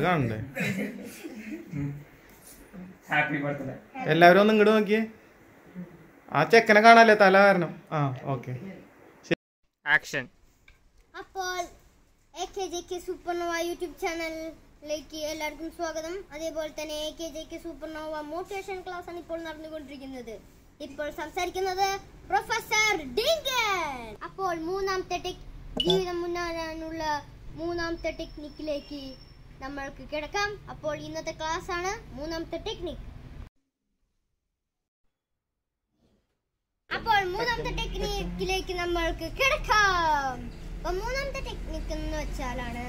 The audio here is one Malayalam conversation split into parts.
കാണണ്ടേ ഹാപ്പി ബർത്ത്ഡേ എല്ലാവരും ഒന്ന് ഇങ്ങോട്ട് നോക്കിയേ ആ ചെക്കനെ കാണാല്ലേ തല കാരണം ആ ഓക്കെ ആക്ഷൻ അപ്പോൾ A K J K supernova YouTube ചാനലിലേക്ക് എല്ലാവർക്കും സ്വാഗതം അതേപോലെ തന്നെ A K J K supernova motivation class ആണ് ഇപ്പോൾ നടന്നുകൊണ്ടിരിക്കുന്നത് ഇപ്പോൾ സംസാരിക്കുന്നത് പ്രൊഫസർ ഡിങ്കൻ അപ്പോൾ മൂന്നാമത്തെ ടെക് ജീവിതം മുന്നേറാനുള്ള മൂന്നാമത്തെ ടെക്നിക്കിലേക്ക് നമ്മൾക്ക് കിടക്കാം അപ്പോൾ ഇന്നത്തെ ക്ലാസ് ആണ് മൂന്നാമത്തെ ടെക്നിക് അപ്പോൾ മൂന്നാമത്തെ ടെക്നിക്കിലേക്ക് നമ്മൾക്ക് കിടക്കാം അപ്പൊ മൂന്നാമത്തെ ടെക്നിക്ക് എന്ന് വെച്ചാലാണ്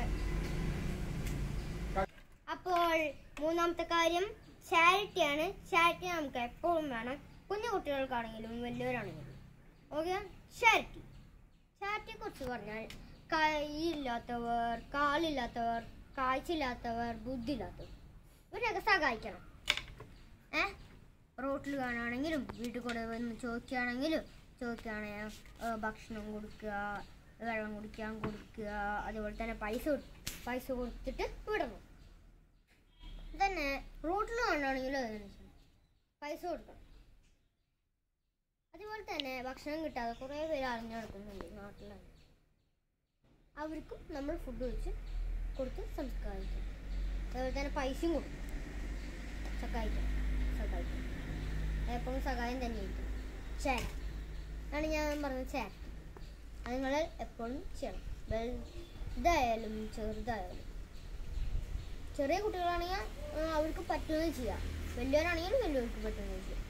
അപ്പോൾ മൂന്നാമത്തെ കാര്യം ചാരിറ്റി ആണ് ചാരിറ്റി നമുക്ക് എപ്പോഴും വേണം കുഞ്ഞു കുട്ടികൾക്കാണെങ്കിലും വലിയവരാണെങ്കിലും ഓക്കെ ചാരിറ്റി ചാരിറ്റിയെ കുറിച്ച് പറഞ്ഞാൽ കൈയില്ലാത്തവർ കാലില്ലാത്തവർ കാഴ്ചയില്ലാത്തവർ ബുദ്ധിയില്ലാത്തവർ ഇവരെയൊക്കെ സഹായിക്കണം ഏ റോട്ടിൽ കാണുകയാണെങ്കിലും വീട്ടിൽ കൂടെ വന്ന് ചോദിക്കുകയാണെങ്കിലും ചോദിക്കുകയാണെങ്കിൽ ഭക്ഷണം കൊടുക്കുക വെള്ളം കുടിക്കാൻ കൊടുക്കുക അതുപോലെ തന്നെ പൈസ കൊടു- പൈസ കൊടുത്തിട്ട് വിടണം തന്നെ റോട്ടിൽ കാണുകയാണെങ്കിലും അത് തന്നെ ചെയ്യണം. പൈസ കൊടുക്കണം അതുപോലെ തന്നെ ഭക്ഷണം കിട്ടാതെ കുറേ പേര് അറിഞ്ഞു നടക്കുന്നുണ്ട് നാട്ടിലാണ് അവർക്കും നമ്മൾ ഫുഡ് വെച്ച് കൊടുത്ത് സംസ്കരിക്കണം അതുപോലെ തന്നെ പൈസയും കൊടുക്കും സഹായിക്കണം സഹായിക്കണം എപ്പോഴും സഹായം തന്നെയായിരിക്കും ചാറ്റ് ആണ് ഞാൻ പറഞ്ഞത് ചാറ്റ് അത് നിങ്ങൾ എപ്പോഴും ചെയ്യണം വലുതായാലും ചെറുതായാലും ചെറിയ കുട്ടികളാണെങ്കിൽ ആ, അവർക്ക് പറ്റുന്നത് ചെയ്യാം വലിയവരാണെങ്കിൽ വലിയവർക്ക് പറ്റുന്നത് ചെയ്യാം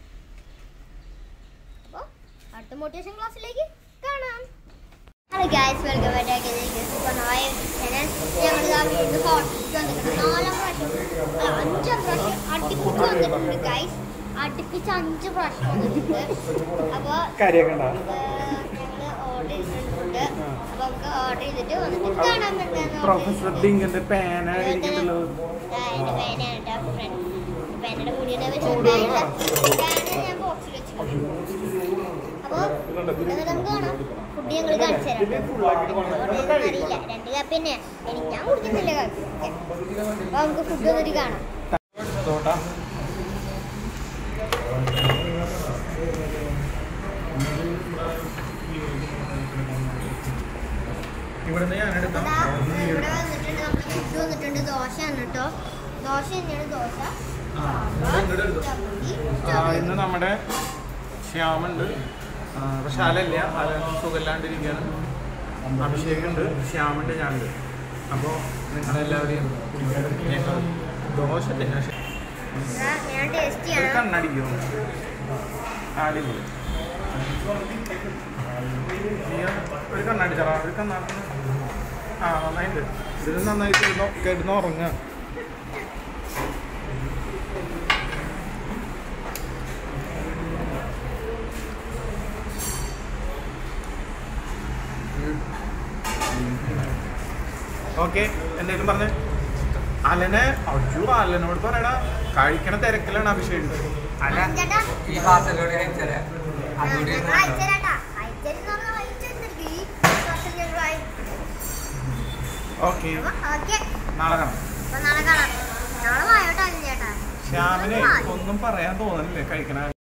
അപ്പോൾ അടുത്ത മോട്ടിവേഷൻ ക്ലാസ്സിലേക്ക് കാണാം hello guys welcome back supernova channel ഞങ്ങൾ ഇതാ വീണ്ടും ഹോട്ടലിലേക്ക് വന്നിട്ടുണ്ട് നാലാം പ്രാവശ്യം അല്ല, അഞ്ചാം പ്രാവശ്യം അടുപ്പിച്ച് വന്നിട്ടുണ്ട് ഗൈസ് അടുപ്പിച്ച് അഞ്ച് പ്രാവശ്യം വന്നിട്ടുണ്ട് അപ്പോൾ കാര്യമൊക്കെ ഉണ്ടോ ഞങ്ങൾ ഓർഡർ ചെയ്തിട്ടുണ്ട് അപ്പോൾ നമുക്ക് ഓർഡർ ചെയ്തിട്ട് വന്നിട്ട് കാണാൻ പറ്റുന്ന പ്രൊഫസർ ഡിങ്കിന്റെ പേന ഇരിക്കുന്നുണ്ടല്ലോ എൻ്റെ പേനയാണ് കേട്ടോ ഫ്രണ്ട് പേനയുടെ മുടിയുടെ വെച്ചിട്ടുണ്ടായില്ല പേന ഞാൻ ബോക്സിൽ വെച്ചിട്ടുണ്ട് അപ്പോൾ എന്നിട്ട് നമുക്ക് കാണാം ഫുഡ് ഞങ്ങൾ കാണിച്ചു തരാം അറിയില്ല രണ്ട് കാപ്പി തന്നെ എനിക്ക് ഞാൻ കുടിക്കുന്നില്ല കാപ്പി അപ്പോൾ നമുക്ക് ഫുഡ് വന്നിട്ട് കാണാം തോട്ടാ ഇവിടുന്ന് ഞാൻ എടുക്കാം ദാ, ഇവിടെ വന്നിട്ടുണ്ട് നമുക്ക് ഫുഡ് വന്നിട്ടുണ്ട് ദോശയാണ് കേട്ടോ ദോശ തന്നെയാണ് ദോശ ചമ്മന്തി, ആ, ഇന്ന് നമ്മുടെ ശ്യാമുണ്ട് ആ, പക്ഷെ അലല്ല അല സുഖമില്ലാണ്ടിരിക്കുകയാണ് അഭിഷേകുണ്ട് ശ്യാമുണ്ട് ഞാനുണ്ട് അപ്പോൾ നിങ്ങളെല്ലാവരെയും ഞങ്ങൾ ദോശ തന്നെ പക്ഷെ ദാ, ഞാൻ ടേസ്റ്റ് ഒരു ചെയ്യണം കണ്ണടിക്കും ആടില്ല നീ ഒരു കണ്ണടിച്ചറ ഒരു കണ്ണാടി ആ നന്നായിട്ട് ഇതിന് നന്നായിട്ട് കിടന്ന് കിടന്ന് ഉറങ്ങുക ഓക്കെ എന്തെങ്കിലും പറഞ്ഞേ അലനെ അജു അലനോട് പറയടാ കഴിക്കണ തിരക്കിലാണ് അഭിഷേക് അല്ല ചേട്ടാ ഈ പാർസലോട് കഴിച്ചാലേ അതുകൂടി ഞങ്ങൾ അയച്ചുതരാട്ടാ. അയച്ചുതരുന്ന പറഞ്ഞാൽ അയച്ചുതരുന്നിരിക്കും. ഈ വർഷം ഞങ്ങൾ അയ- ഓക്കെ അപ്പൊ ഓക്കേ. നാളെ കാണാം അപ്പൊ നാളെ കാണാം നാളെ വായോട്ടാ ചേട്ടാ ശ്യാമിനെ ഒന്നും പറയാൻ തോന്നുന്നില്ലേ കഴിക്കണ